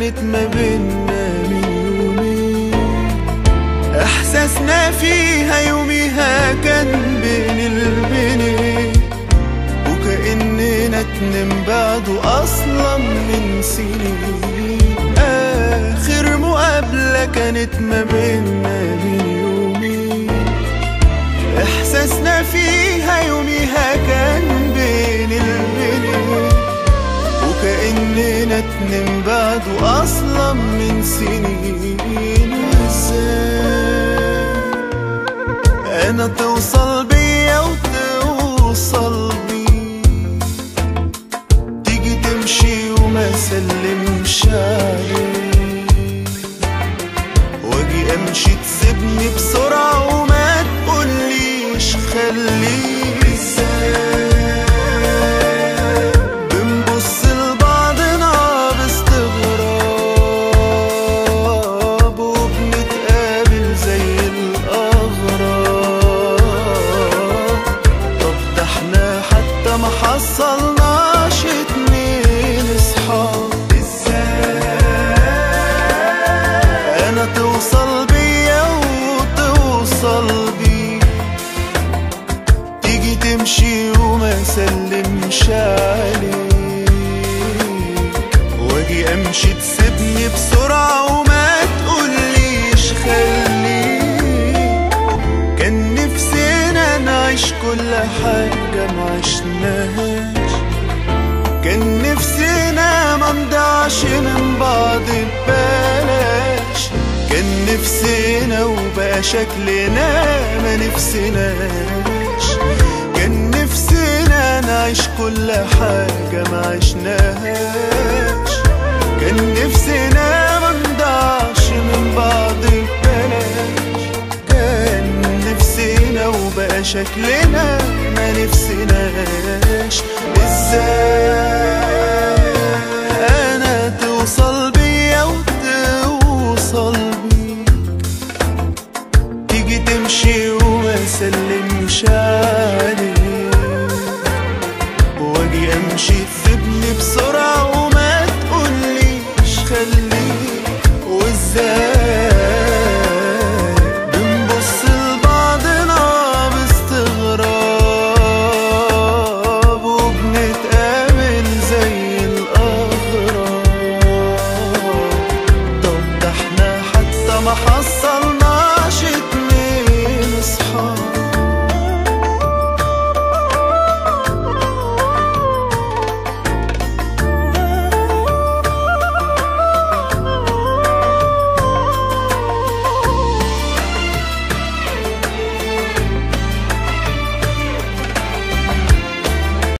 كانت ما بينا من يومين احساسنا فيها يوميها كان بين البنين وكأننا اتنين بعده اصلا من سنين اخر مقابلة كانت ما بينا من يومين احساسنا فيها يوميها كان بين البنين وكأننا اتنين بعده اصلا من سنين ازاي انا توصل بيا وتوصل بي تيجي تمشي وما سلمش عليك واجي امشي تسيبني بسرعة وما تقوليش خليك ازاي بنبص لبعضنا باستغراب وبنتقابل زي الأغراب طب ده احنا حتى ما حصلناش اتنين اصحاب ازاي انا توصل بيا وتوصل بيك تيجي تمشي وما سلمش عليك واجي امشي تسيبني بسرعة وما تقوليش خليك كان نفسنا نعيش كل حاجة ما عشناهاش كان نفسنا ما نضيعش من بعض ببلاش كان نفسنا وبقى شكلنا ما نفسناش كان نفسنا نعيش كل حاجة ما عشناهاش كان نفسنا ما نضيعش من بعض ببلاش كان نفسنا وبقى شكلنا ما نفسناش ازاي انا توصل بيا وتوصل بيك تيجي تمشي وما سلمش عليك واجي امشي تسيبني بسرعة وما تقوليش خليك وازاي بنبص لبعضنا باستغراب وبنتقابل زي الأغراب طب ده احنا حتى ما حصلنا